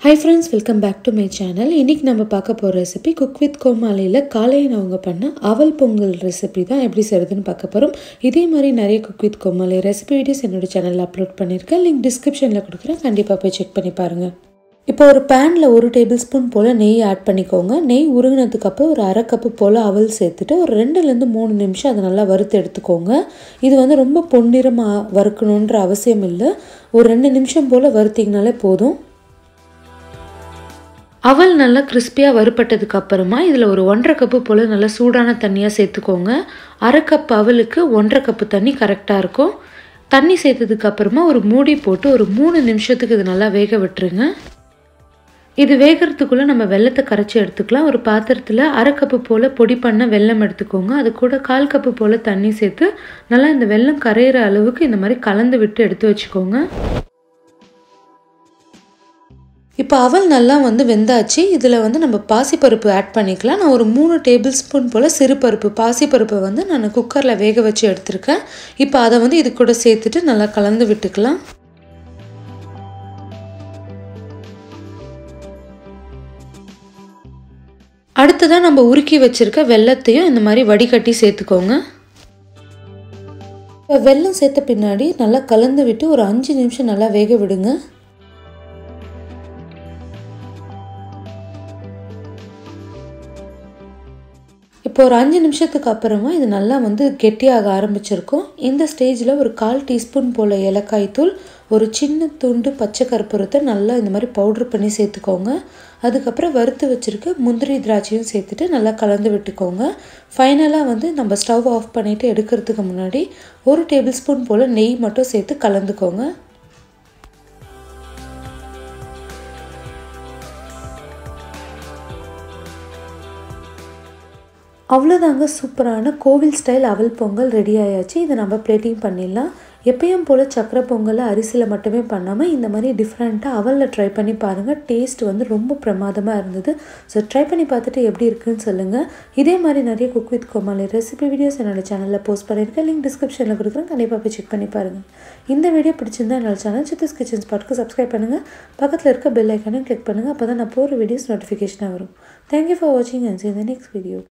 high friends welcome back to my channel இன்றைக்கி நம்ம பார்க்க போகிற ரெசிபி குக் வித் கோமாளியில் காலையில் அவங்க பண்ண அவல் பொங்கல் ரெசிபி தான் எப்படி செய்கிறதுன்னு பார்க்க போகிறோம் இதே மாதிரி நிறைய cook with Comali recipe videos என்னோட சேனலில் அப்லோட் பண்ணியிருக்கேன் லிங்க் டிஸ்கிரிப்ஷனில் கொடுக்குறேன் கண்டிப்பாக போய் செக் பண்ணி பாருங்கள் இப்போ ஒரு பேனில் ஒரு டேபிள் ஸ்பூன் போல் நெய் ஆட் பண்ணிக்கோங்க நெய் உருகினதுக்கப்புறம் ஒரு அரை கப்பு போல் அவல் சேர்த்துட்டு ஒரு ரெண்டுலேருந்து மூணு நிமிஷம் அதை நல்லா வறுத்து எடுத்துக்கோங்க இது வந்து ரொம்ப பொன்னிறமாக வறுக்கணுன்ற அவசியம் இல்லை ஒரு ரெண்டு நிமிஷம் போல் வறுத்திங்கனாலே போதும் அவல் நல்லா கிறிஸ்பியாக வறுப்பட்டதுக்கு அப்புறமா இதில் ஒரு ஒன்றரை கப்பு போல் நல்லா சூடான தண்ணியாக சேர்த்துக்கோங்க அரை கப் அவலுக்கு ஒன்றரை கப்பு தண்ணி கரெக்டாக இருக்கும் தண்ணி சேர்த்ததுக்கு அப்புறமா ஒரு மூடி போட்டு ஒரு மூணு நிமிஷத்துக்கு இது நல்லா வேக விட்டுருங்க இது வேகிறதுக்குள்ளே நம்ம வெள்ளத்தை கரைச்சி எடுத்துக்கலாம் ஒரு பாத்திரத்தில் அரை கப்பு போல் பொடி பண்ண வெல்லம் எடுத்துக்கோங்க அது கூட கால் கப்பு போல் தண்ணி சேர்த்து நல்லா இந்த வெல்லம் கரையிற அளவுக்கு இந்த மாதிரி கலந்து விட்டு எடுத்து வச்சுக்கோங்க இப்போ அவல் நல்லா வந்து வெந்தாச்சு இதில் வந்து நம்ம பாசிப்பருப்பு ஆட் பண்ணிக்கலாம் நான் ஒரு மூணு டேபிள் ஸ்பூன் போல் சிறுபருப்பு பாசிப்பருப்பை வந்து நான் குக்கரில் வேக வச்சு எடுத்திருக்கேன் இப்போ அதை வந்து இது கூட சேர்த்துட்டு நல்லா கலந்து விட்டுக்கலாம் அடுத்ததாக நம்ம உருக்கி வச்சுருக்க வெள்ளத்தையும் இந்த மாதிரி வடிகட்டி சேர்த்துக்கோங்க இப்போ வெல்லம் சேர்த்த பின்னாடி நல்லா கலந்து விட்டு ஒரு அஞ்சு நிமிஷம் நல்லா வேக விடுங்க இப்போ ஒரு அஞ்சு நிமிஷத்துக்கு அப்புறமா இது நல்லா வந்து கெட்டியாக ஆரம்பிச்சிருக்கும் இந்த ஸ்டேஜில் ஒரு கால் டீஸ்பூன் போல் ஏலக்காய் தூள் ஒரு சின்ன துண்டு பச்சை கற்பூரத்தை நல்லா இந்த மாதிரி பவுட்ரு பண்ணி சேர்த்துக்கோங்க அதுக்கப்புறம் வறுத்து வச்சுருக்க முந்திரி திராட்சையும் சேர்த்துட்டு நல்லா கலந்து விட்டுக்கோங்க ஃபைனலாக வந்து நம்ம ஸ்டவ் ஆஃப் பண்ணிவிட்டு எடுக்கிறதுக்கு முன்னாடி ஒரு டேபிள் ஸ்பூன் போல் நெய் மட்டும் சேர்த்து கலந்துக்கோங்க அவ்வளோதாங்க சூப்பரான கோவில் ஸ்டைல் அவல் பொங்கல் ரெடி ஆயாச்சு இதை நம்ம பிளேட்டிங் பண்ணிடலாம் எப்பயும் போல் சக்கரை பொங்கலை அரிசியில் மட்டுமே பண்ணாமல் இந்த மாதிரி டிஃப்ரெண்ட்டாக அவலில் ட்ரை பண்ணி பாருங்கள் டேஸ்ட் வந்து ரொம்ப பிரமாதமாக இருந்தது ஸோ ட்ரை பண்ணி பார்த்துட்டு எப்படி இருக்குன்னு சொல்லுங்கள் இதே மாதிரி நிறைய cook with Comali recipe videos என்னோடய சேனலில் போஸ்ட் பண்ணியிருக்கேன் லிங்க் டிஸ்கிரிப்ஷனில் கொடுக்குறேன் கண்டிப்பாக போய் செக் பண்ணி பாருங்கள் இந்த வீடியோ பிடிச்சிருந்தா என்னோட சேனல் சித்திஸ் கிச்சன் ஸ்பாட்க்கு சப்ஸ்கிரைப் பண்ணுங்கள் பக்கத்தில் இருக்க பெல் ஐக்கானையும் கிளிக் பண்ணுங்கள் அப்போ தான் நான் போகிற வீடியோஸ் நோட்டிஃபிகேஷனாக வரும் தேங்க்யூ ஃபார் வாட்சிங் அண்ட் சி இந்த நெக்ஸ்ட் வீடியோ